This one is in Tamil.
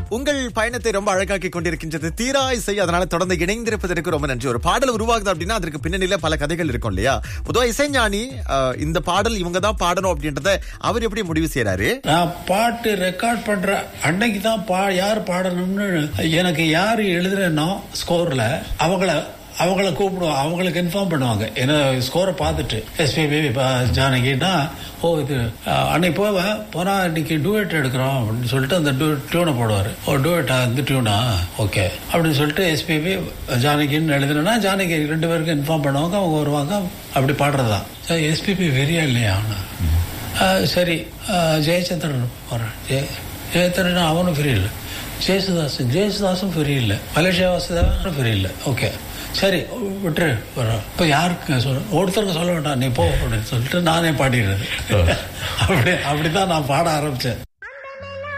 உங்கள் பயணத்தை ரொம்ப அழகாக்கி கொண்டிருக்கின்றது தீரா இசை அதனால தொடர்ந்து இணைந்திருப்பதற்கு ரொம்ப நன்றி ஒரு பாடல் உருவாகுது அப்படின்னா அதற்கு பின்னணியில பல கதைகள் இருக்கும் இல்லையா பொதுவா இசைஞானி அஹ், இந்த பாடல் இவங்க தான் பாடணும் அப்படின்றத அவர் எப்படி முடிவு செய்யறாரு நான் பாட்டு ரெக்கார்ட் பண்ற அன்னைக்கு தான் பா யார் பாடணும்னு எனக்கு யார் எழுதுறேனோ ஸ்கோர்ல அவங்கள அவங்கள கூப்பிடுவோம் அவங்களுக்கு இன்ஃபார்ம் பண்ணுவாங்க ஏன்னா ஸ்கோரை பார்த்துட்டு எஸ்பிபி ஜானகின்னா ஓ இது அஹ், அன்னைக்கு போவேன் போனா இன்னைக்கு டூயட் எடுக்கிறோம் அப்படின்னு சொல்லிட்டு அந்த டியூனை போடுவார் ஓ டூயட்டா இந்த டியூனா ஓகே அப்படின்னு சொல்லிட்டு எஸ்பிபி ஜானகின்னு எழுதுனா ஜானகி ரெண்டு பேருக்கும் இன்ஃபார்ம் பண்ணுவாங்க அவங்க வருவாங்க அப்படி பாடுறது தான் எஸ்பிபி வெறியா இல்லையா அவனா ஆ, சரி ஆ, ஜெயச்சந்திரன் போறேன் ஜெய ஜெயச்சந்திரன் அவனும் ஃப்ரீ இல்லை ஜெயசுதாசன் ஜெயசுதாசும் ஃப்ரீ இல்லை மலேசியா வாசுதேவனும் ஃப்ரீ இல்லை ஓகே சரி விட்டுரு வர்றோம் இப்போ யாருக்கு சொல்ல ஒருத்தருக்கு சொல்ல வேண்டாம் நீ போ அப்படின்னு சொல்லிட்டு நானே பாடிடுறது அப்படி அப்படிதான் நான் பாட ஆரம்பிச்சேன்